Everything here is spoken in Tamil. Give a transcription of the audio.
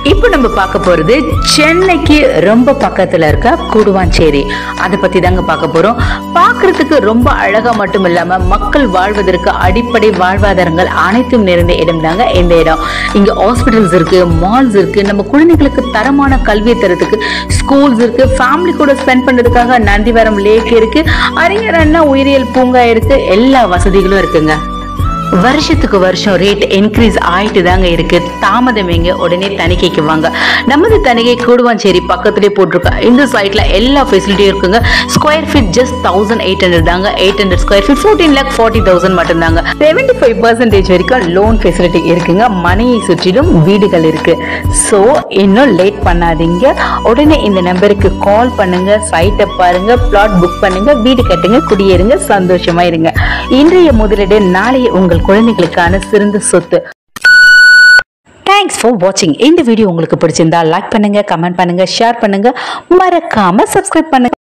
இப்போ நம்ம பார்க்க போறது சென்னைக்கு ரொம்ப பக்கத்துல இருக்க கூடுவாஞ்சேரி அதை பத்தி தாங்க பார்க்க போறோம் பார்க்கிறதுக்கு ரொம்ப அழகா மட்டும் இல்லாம மக்கள் வாழ்வதற்கு அடிப்படை வாழ்வாதாரங்கள் அனைத்தும் நிறைந்த இடம் தாங்க இந்த இடம் இங்க ஹாஸ்பிட்டல்ஸ் இருக்கு மால்ஸ் இருக்கு நம்ம குழந்தைகளுக்கு தரமான கல்வியை தரத்துக்கு ஸ்கூல்ஸ் இருக்கு ஃபேமிலி கூட ஸ்பெண்ட் பண்றதுக்காக நந்திவரம் லேக் இருக்கு அறிஞர் அண்ணா உயிரியல் பூங்கா இருக்கு எல்லா வசதிகளும் இருக்குங்க வருஷத்துக்கு வருஷம் ரேட் இன்க்ரீஸ் ஆயிட்டு தாங்க இருக்கு தாமதம் எங்க உடனே தணிக்கைக்கு வாங்க நமது தணிக்கை கூடுவாஞ்சேரி பக்கத்துலேயே போட்டிருக்க இந்த சைட்ல எல்லா ஃபெசிலிட்டியும் இருக்குங்க square feet just thousand eight hundred தாங்க eight hundred square feet fourteen lakh forty thousand மட்டும் தாங்க செவன்டி ஃபைவ் பர்சன்டேஜ் வரைக்கும் லோன் ஃபெசிலிட்டி இருக்குங்க மணியை சுற்றிலும் வீடுகள் இருக்கு ஸோ இன்னும் லேட் பண்ணாதீங்க உடனே இந்த நம்பருக்கு கால் பண்ணுங்க சைட்டை பாருங்க பிளாட் புக் பண்ணுங்க வீடு கட்டுங்க குடியேறுங்க சந்தோஷமா இருங்க இன்றைய முதலீடு நாளைய உங்கள் குழந்தைகளுக்கான சிறந்த சொத்து தேங்க்ஸ் ஃபார் வாட்சிங் இந்த வீடியோ உங்களுக்கு பிடிச்சிருந்தா லைக் பண்ணுங்க கமெண்ட் பண்ணுங்க ஷேர் பண்ணுங்க மறக்காம சப்ஸ்கிரைப் பண்ணுங்க